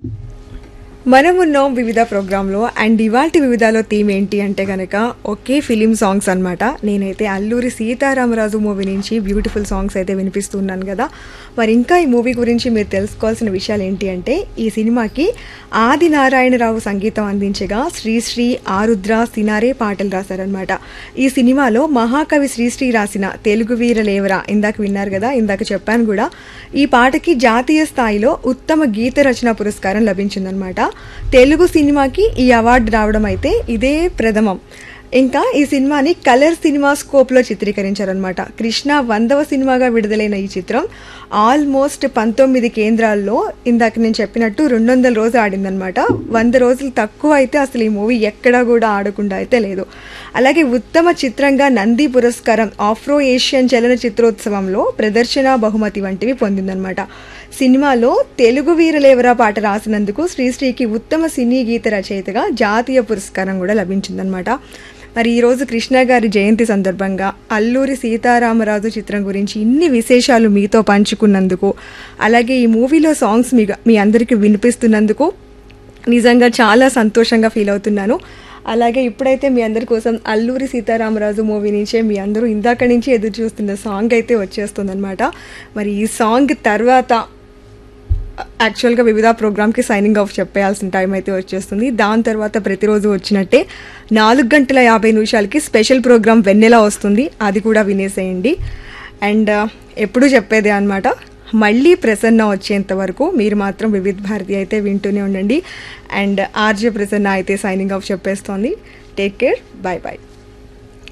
మనమున్నాం వివిధ ప్రోగ్రాంలో అండ్ ఇవాల్టి వివిధలో థీమ్ ఏంటి అంటే కనుక ఒకే ఫిలిం సాంగ్స్ అన్నమాట నేనైతే అల్లూరి సీతారామరాజు మూవీ నుంచి బ్యూటిఫుల్ సాంగ్స్ అయితే వినిపిస్తున్నాను కదా మరి ఇంకా ఈ మూవీ గురించి మీరు తెలుసుకోవాల్సిన విషయాలు ఏంటి అంటే ఈ సినిమాకి ఆది నారాయణరావు సంగీతం అందించగా శ్రీశ్రీ ఆరుద్ర సినారే పాటలు రాశారనమాట ఈ సినిమాలో మహాకవి శ్రీశ్రీ రాసిన తెలుగు వీరలేవరా ఇందాక విన్నారు కదా ఇందాక చెప్పాను కూడా ఈ పాటకి జాతీయ స్థాయిలో ఉత్తమ గీత రచన పురస్కారం లభించిందనమాట తెలుగు సినిమాకి ఈ అవార్డు రావడం అయితే ఇదే ప్రథమం ఇంకా ఈ సినిమాని కలర్ సినిమా స్కోప్లో చిత్రీకరించారనమాట కృష్ణ వందవ సినిమాగా విడుదలైన ఈ చిత్రం ఆల్మోస్ట్ పంతొమ్మిది కేంద్రాల్లో ఇందాక నేను చెప్పినట్టు రెండు వందల రోజులు ఆడిందనమాట వంద రోజులు తక్కువ అయితే అసలు ఈ మూవీ ఎక్కడా కూడా ఆడకుండా అయితే లేదు అలాగే ఉత్తమ చిత్రంగా నంది పురస్కారం ఆఫ్రో ఏషియన్ చలన చిత్రోత్సవంలో ప్రదర్శన బహుమతి వంటివి పొందిందనమాట సినిమాలో తెలుగు వీరలేవరా పాట రాసినందుకు శ్రీశ్రీకి ఉత్తమ సినీ గీత రచయితగా జాతీయ పురస్కారం కూడా లభించిందనమాట మరి ఈరోజు కృష్ణ గారి జయంతి సందర్భంగా అల్లూరి సీతారామరాజు చిత్రం గురించి ఇన్ని విశేషాలు మీతో పంచుకున్నందుకు అలాగే ఈ మూవీలో సాంగ్స్ మీ మీ అందరికీ వినిపిస్తున్నందుకు నిజంగా చాలా సంతోషంగా ఫీల్ అవుతున్నాను అలాగే ఇప్పుడైతే మీ అందరి కోసం అల్లూరి సీతారామరాజు మూవీ నుంచే మీ అందరూ ఇందాక నుంచి ఎదురు చూస్తున్న సాంగ్ అయితే వచ్చేస్తుందన్నమాట మరి ఈ సాంగ్ తర్వాత యాక్చువల్గా వివిధ ప్రోగ్రామ్కి సైనింగ్ ఆఫ్ చెప్పేయాల్సిన టైం అయితే వచ్చేస్తుంది దాని తర్వాత ప్రతిరోజు వచ్చినట్టే నాలుగు గంటల యాభై నిమిషాలకి స్పెషల్ ప్రోగ్రామ్ వెన్నెలా వస్తుంది అది కూడా వినేసేయండి అండ్ ఎప్పుడు చెప్పేదే అనమాట మళ్ళీ ప్రసన్న వచ్చేంత వరకు మీరు మాత్రం వివిధ భారతి అయితే వింటూనే ఉండండి అండ్ ఆర్జే ప్రసన్న అయితే సైనింగ్ ఆఫ్ చెప్పేస్తోంది టేక్ కేర్ బాయ్ బాయ్